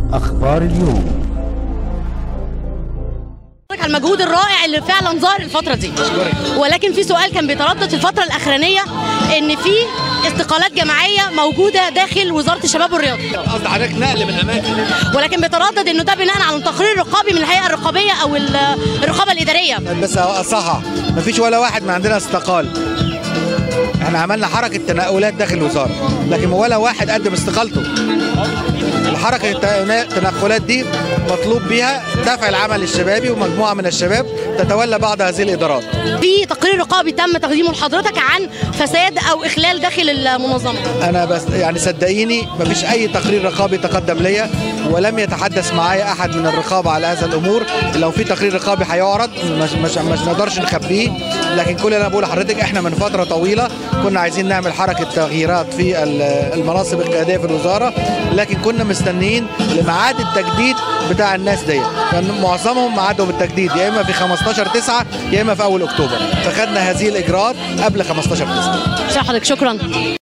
أخبار اليوم على المجهود الرائع اللي فعلا ظهر الفترة دي ولكن في سؤال كان بيتردد في الفترة الأخرانية إن في استقالات جماعية موجودة داخل وزارة الشباب والرياضة قصد حضرتك نقل من اماكن ولكن بيتردد إنه ده بناء على تقرير رقابي من الهيئة الرقابية أو ال- الرقابة الإدارية بس اصحح مفيش ولا واحد من عندنا استقال احنا عملنا حركه تنقلات داخل الوزاره لكن ولا واحد قدم استقالته الحركه التنا- التنقلات دي مطلوب بيها دفع العمل الشبابي ومجموعه من الشباب تتولى بعض هذه الادارات في تقرير رقابي تم تقديمه لحضرتك عن فساد أو إخلال داخل المنظمة انا بس يعني صدقيني مفيش اي تقرير رقابي تقدم ليا ولم يتحدث معايا احد من الرقابه على هذا الامور لو في تقرير رقابي هيعرض مش مش مش نقدرش نخبيه لكن كل اللي انا بقوله لحضرتك احنا من فتره طويله كنا عايزين نعمل حركه تغييرات في ال- المناصب القياديه في الوزاره لكن كنا مستنيين لميعاد التجديد بتاع الناس دي كان معظمهم ميعادهم التجديد يا اما في 15 9 يا اما في اول اكتوبر فخدنا هذه الاجراءات قبل 15 9 شكرا حضرتك شكرا